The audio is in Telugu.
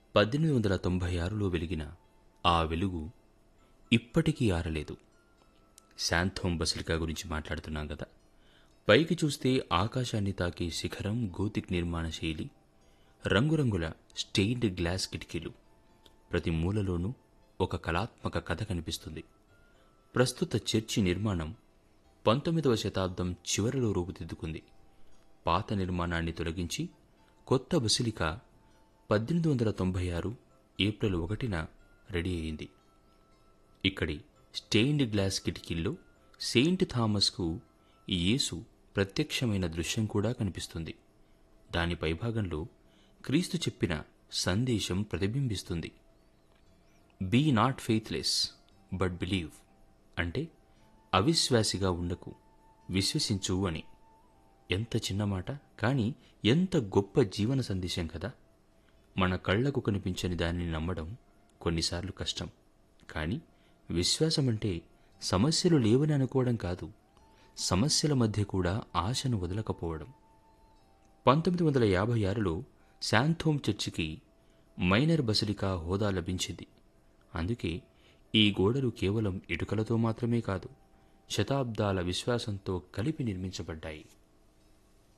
పద్దెనిమిది వందల తొంభై ఆరులో వెలిగిన ఆ వెలుగు ఇప్పటికీ ఆరలేదు శాంథోమ్ బసిలికా గురించి మాట్లాడుతున్నాం కదా పైకి చూస్తే ఆకాశాన్ని తాకే శిఖరం గోతిక్ నిర్మాణ శైలి రంగురంగుల స్టెయిన్డ్ గ్లాస్ కిటికీలు ప్రతి మూలలోనూ ఒక కళాత్మక కథ కనిపిస్తుంది ప్రస్తుత చర్చి నిర్మాణం పంతొమ్మిదవ శతాబ్దం చివరిలో రూపుదిద్దుకుంది పాత నిర్మాణాన్ని తొలగించి కొత్త బసిలికా పద్దెనిమిది వందల తొంభై ఆరు ఏప్రిల్ ఒకటిన రెడీ అయింది ఇక్కడి స్టెయిన్డ్ గ్లాస్ కిటికీల్లో సెయింట్ థామస్కు యేసు ప్రత్యక్షమైన దృశ్యం కూడా కనిపిస్తుంది దాని పైభాగంలో క్రీస్తు చెప్పిన సందేశం ప్రతిబింబిస్తుంది be not faithless but believe అంటే అవిశ్వాసిగా ఉండకు విశ్వసించు అని ఎంత చిన్న మాట కానీ ఎంత గొప్ప జీవన సందేశం కదా మన కళ్లకు కనిపించని దానిని నమ్మడం కొన్నిసార్లు కష్టం కానీ విశ్వాసం అంటే సమస్యలు లేవని అనుకోవడం కాదు సమస్యల మధ్య కూడా ఆశను వదలకపోవడం పంతొమ్మిది వందల యాభై ఆరులో శాంథోమ్ చర్చికి మైనర్ బసిలికా హోదా లభించింది అందుకే ఈ గోడలు కేవలం ఇటుకలతో మాత్రమే కాదు శతాబ్దాల విశ్వాసంతో కలిపి నిర్మించబడ్డాయి